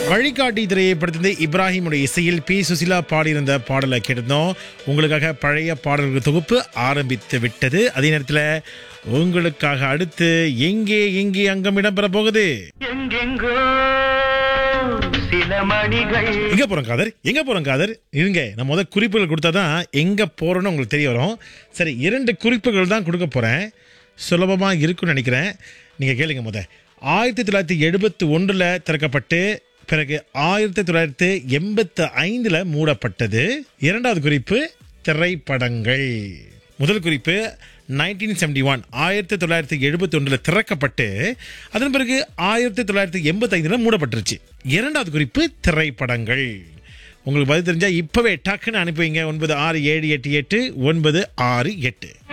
வழிகாட்டி திரையப்படுத்தின இப்ராஹிமுடைய இசையில் பி சுசிலா பாடியிருந்த பாடலை கேட்டிருந்தோம் உங்களுக்காக பழைய பாடல்கள் தொகுப்பு ஆரம்பித்து விட்டது அதே நேரத்தில் உங்களுக்காக அடுத்து எங்கே எங்கே அங்கம் இடம்பெற போகுது எங்கெங்கோ சில மணிகள் எங்க போறோம் காதர் எங்க போறோம் காதர் இருங்க நான் முதல் குறிப்புகள் கொடுத்தாதான் எங்க போறோம்னு உங்களுக்கு தெரிய வரும் சரி இரண்டு குறிப்புகள் தான் கொடுக்க போறேன் சுலபமா இருக்கும்னு நினைக்கிறேன் நீங்க கேளுங்க முத ஆயிரத்தி தொள்ளாயிரத்தி எழுபத்தி ஒன்றுல திறக்கப்பட்டு பிறகு ஆயிரத்தி தொள்ளாயிரத்தி எண்பத்தி ஐந்துல மூடப்பட்டது இரண்டாவது குறிப்பு திரைப்படங்கள் முதல் குறிப்பு நைன்டீன் செவன்டி ஒன் ஆயிரத்தி தொள்ளாயிரத்தி எழுபத்தி ஒன்றில் திறக்கப்பட்டு அதன் பிறகு ஆயிரத்தி தொள்ளாயிரத்தி எண்பத்தி ஐந்தில் மூடப்பட்டுருச்சு இரண்டாவது குறிப்பு திரைப்படங்கள் உங்களுக்கு பதில் தெரிஞ்சா இப்பவே டக்குன்னு அனுப்பி வைங்க ஒன்பது ஆறு ஏழு எட்டு எட்டு ஒன்பது ஆறு எட்டு